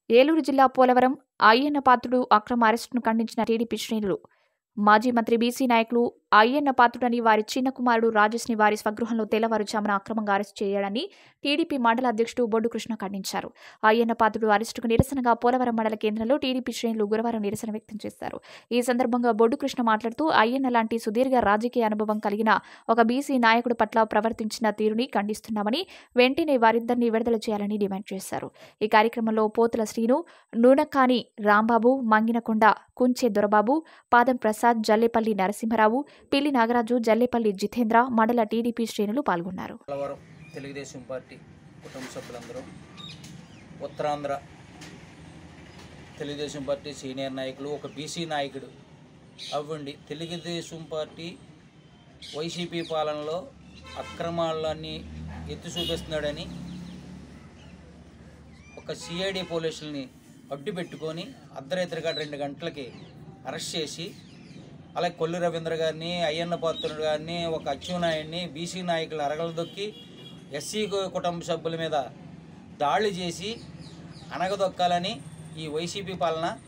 ఏలూరు జిల్లా పోలవరం అయ్యన్న పాత్రుడు అక్రమ అరెస్టును ఖండించిన టీడీపీ శ్రేణులు మాజీ మంత్రి బీసీ నాయకులు అయ్యన్న పాత్రుడని వారి చిన్న కుమారుడు రాజేష్ని వారి స్వగృహంలో తెల్లవారుజామున అక్రమంగా అరెస్టు చేయడాన్ని టీడీపీ మండల అధ్యక్షుడు బొడ్డు కృష్ణ ఖండించారు అయ్యన్న పాత్రుడు అరెస్టుకు నిరసనగా పోలవరం మండల కేంద్రంలో టీడీపీ శ్రేణులు గురువారం నిరసన వ్యక్తం చేశారు ఈ సందర్భంగా బొడ్డు కృష్ణ మాట్లాడుతూ అయ్యన్న లాంటి సుదీర్ఘ రాజకీయ అనుభవం కలిగిన ఒక బీసీ నాయకుడు పట్ల ప్రవర్తించిన తీరుని ఖండిస్తున్నామని వెంటనే వారిద్దరిని విడుదల చేయాలని డిమాండ్ చేశారు ఈ కార్యక్రమంలో పోతుల శ్రీను నూనకాని రాంబాబు మంగినకొండ కుంచే దొరబాబు పాదం ప్రసాద్ జల్లేపల్లి నరసింహరావు పిల్లి నాగరాజు జల్లేపల్లి జితేంద్ర మండల టీడీపీ శ్రేణులు పాల్గొన్నారు పోలవరం తెలుగుదేశం పార్టీ కుటుంబ సభ్యులందరూ ఉత్తరాంధ్ర తెలుగుదేశం పార్టీ సీనియర్ నాయకులు ఒక బీసీ నాయకుడు అవ్వండి తెలుగుదేశం పార్టీ వైసీపీ పాలనలో అక్రమాలన్నీ ఎత్తి చూపిస్తున్నాడని ఒక సిఐడి పోలీసుల్ని అడ్డు పెట్టుకొని అర్ధరాత్రిగా రెండు గంటలకి అరెస్ట్ చేసి అలాగే కొల్లు రవీంద్ర గారిని అయ్యన్న పాత్రుడు గారిని ఒక అచ్చెన్నాయుడిని బీసీ నాయకులు అరగలదొక్కి ఎస్సీ కుటుంబ సభ్యుల మీద దాడి చేసి అనగదొక్కాలని ఈ వైసీపీ పాలన